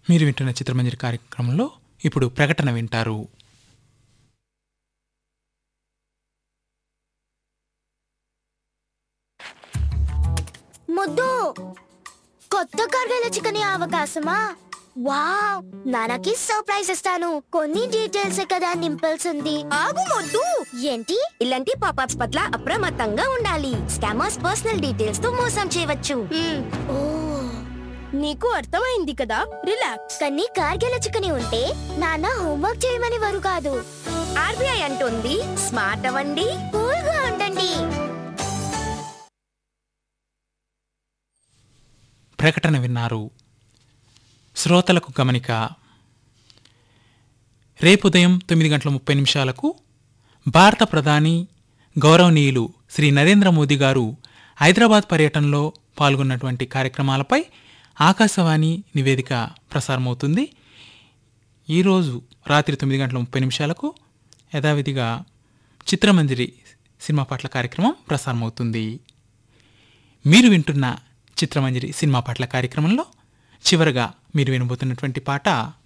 మీరు వింటున్న చిత్రమంజరి కార్యక్రమంలో ఇప్పుడు ప్రకటన వింటారు ముద్దు కొత్త కర్గల చికెన్ అవకాశమా వావ్ నాన్నకి సర్ప్రైజ్ ఇస్తాను కొన్ని డీటెయిల్స్ కదా నింపాల్సింది ఆగు మొద్దు ఏంటి ఇలాంటి పాపప్స్ పట్ల అప్రమత్తంగా ఉండాలి స్కామర్స్ పర్సనల్ డీటెయిల్స్ తో మోసం చేయవచ్చు ఓ నీకు అర్థమైంది కదా రిలాక్స్ కానీ కార్గిల చికెన్ ఉంటే నాన్న హోంవర్క్ చేయమని వారు కాదు ఆర్బీఐ అంటుంది స్మార్ట్ అవ్వండి కూల్ గా ఉండండి ప్రకటన విన్నారు శ్రోతలకు గమనిక రేపు ఉదయం తొమ్మిది గంటల ముప్పై నిమిషాలకు భారత ప్రధాని గౌరవనీయులు శ్రీ నరేంద్ర మోదీ గారు హైదరాబాద్ పర్యటనలో పాల్గొన్నటువంటి కార్యక్రమాలపై ఆకాశవాణి నివేదిక ప్రసారమవుతుంది ఈరోజు రాత్రి తొమ్మిది గంటల ముప్పై నిమిషాలకు యథావిధిగా చిత్రమంజరి సినిమా పాటల కార్యక్రమం ప్రసారమవుతుంది మీరు వింటున్న చిత్రమంజరి సినిమా పాటల కార్యక్రమంలో చివరగా మీరు వినబోతున్నటువంటి పాట